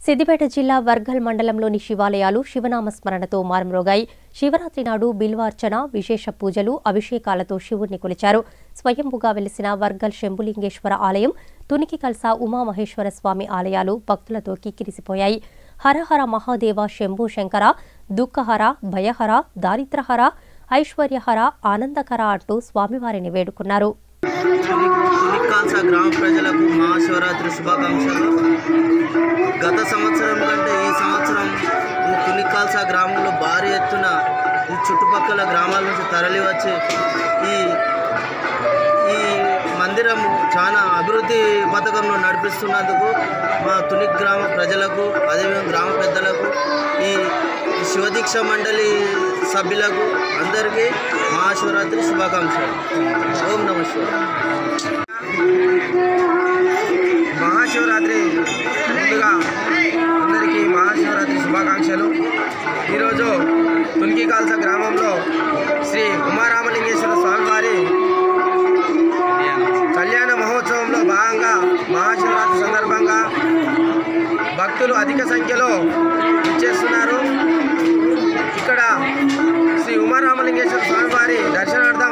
సిద్దిపేట జిల్లా వర్గల్ మండలంలోని శివాలయాలు శివనామ స్మరణతో మారుమ్రోగాయి శివరాత్రి నాడు బిల్వార్చన విశేష పూజలు అభిషేకాలతో శివుణ్ణి కొలిచారు స్వయంభుగా వెలిసిన వర్గల్ శంభులింగేశ్వర ఆలయం తునికి కల్స ఉమామహేశ్వర స్వామి ఆలయాలు భక్తులతో కిక్కిరిసిపోయాయి హరహర మహాదేవ శంభు శంకర దుఃఖహర భయహర దారిద్రహర ఐశ్వర్యహర ఆనందకర అంటూ స్వామివారిని వేడుకున్నారు తునిక్కాల్స గ్రామ ప్రజలకు మహాశివరాత్రి శుభాకాంక్షలు గత సంవత్సరం కంటే ఈ సంవత్సరం ఈ తునిక్కాల్స గ్రామంలో భారీ ఎత్తున ఈ చుట్టుపక్కల గ్రామాల నుంచి తరలి వచ్చి ఈ ఈ మందిరం చాలా అభివృద్ధి పథకంలో నడిపిస్తున్నందుకు మా తునిక్ గ్రామ ప్రజలకు అదేవిధంగా గ్రామ పెద్దలకు ఈ ఈ శివదీక్ష మండలి సభ్యులకు అందరికీ మహాశివరాత్రి శుభాకాంక్షలు ఓం నమ శివాయ మహాశివరాత్రి ముందుగా అందరికీ మహాశివరాత్రి శుభాకాంక్షలు ఈరోజు తునికికాల్స గ్రామంలో శ్రీ ఉమారామలింగేశ్వర స్వామివారి కళ్యాణ మహోత్సవంలో భాగంగా మహాశివరాత్రి సందర్భంగా భక్తులు అధిక సంఖ్యలో ఇచ్చేస్తున్నారు ఇక్కడ శ్రీ ఉమారామలింగేశ్వర స్వామివారి దర్శనార్థం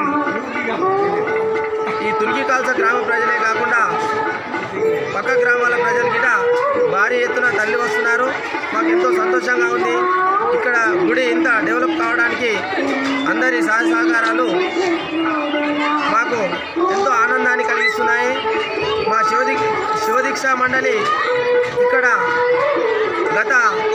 ఈ తునికికాల్స గ్రామ ప్రజలే కాకుండా పక్క గ్రామాల ప్రజలు గిట భారీ ఎత్తున తరలి వస్తున్నారు మాకు ఎంతో సంతోషంగా ఉంది ఇక్కడ గుడి ఇంత డెవలప్ కావడానికి అందరి సహాయ సహకారాలు మాకు ఎంతో ఆనందాన్ని కలిగిస్తున్నాయి మా శివది శివదీక్ష మండలి ఇక్కడ గత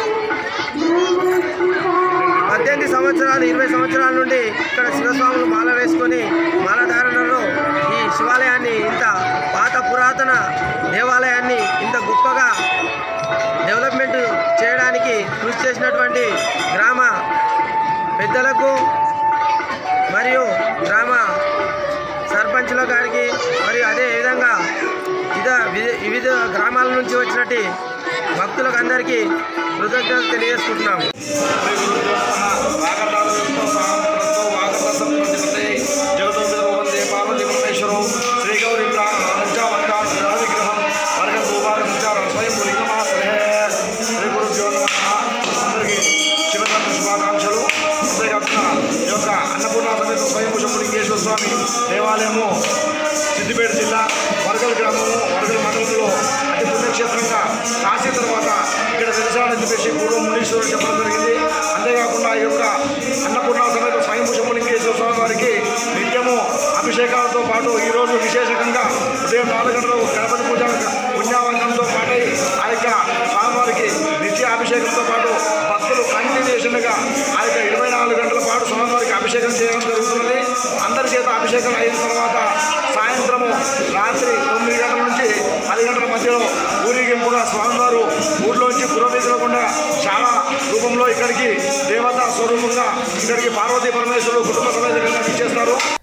పద్దెనిమిది సంవత్సరాలు ఇరవై సంవత్సరాల నుండి ఇక్కడ శివస్వాములు మాల వేసుకొని మాలధారణలో ఈ శివాలయాన్ని ఇంత పాత పురాతన దేవాలయాన్ని ఇంత గొప్పగా డెవలప్మెంట్ చేయడానికి కృషి చేసినటువంటి గ్రామ పెద్దలకు మరియు గ్రామ సర్పంచుల గారికి మరియు అదే విధంగా ఇద వివిధ వివిధ గ్రామాల నుంచి వచ్చినట్టు భక్తులకు అందరికీ కృతజ్ఞతలు తెలియజేసుకుంటున్నాము శుభాకాంక్షలు అంతేకాకుండా ఈ యొక్క అన్నపూర్ణ సమేత స్వయం శంభులింగేశ్వర స్వామి దేవాలయము సిద్దిపేట జిల్లా వరగల్ గ్రామము వరగల్ మండలంలో అతి పుణ్యక్షేత్రంగా కాశీ తర్వాత ఇక్కడ వెలిసాడని చెప్పేసి పూర్వం మునీశ్వరుడు చెప్పడం జరిగింది అంతేకాకుండా ఈ యొక్క అన్నపూర్ణ సమేత స్వయం శంభులింగేశ్వర స్వామి వారికి నిత్యము అభిషేకాలతో పాటు ఈరోజు విశేషంగా ఉదయం నాలుగు గంటలు గణపతి పూజ పుణ్యావంతంతో పాటు ఆ యొక్క స్వామివారికి నిత్య అభిషేకంతో పాటు భక్తులు కంటిన్యూషన్గా ఆ యొక్క ఇరవై నాలుగు గంటల పాటు స్వామివారికి అభిషేకం చేయడం జరుగుతున్నది అందరి చేత అభిషేకం అయిన తర్వాత సాయంత్రము రాత్రి తొమ్మిది గంటల నుంచి పది గంటల మధ్యలో ఊరేగింపుగా స్వామివారు ఊర్లోంచి పురోగతికుండా చాలా రూపంలో ఇక్కడికి దేవతా స్వరూపంగా ఇక్కడికి పార్వతీ పరమేశ్వరుడు కుటుంబ సమేతంగా ఇచ్చేస్తారు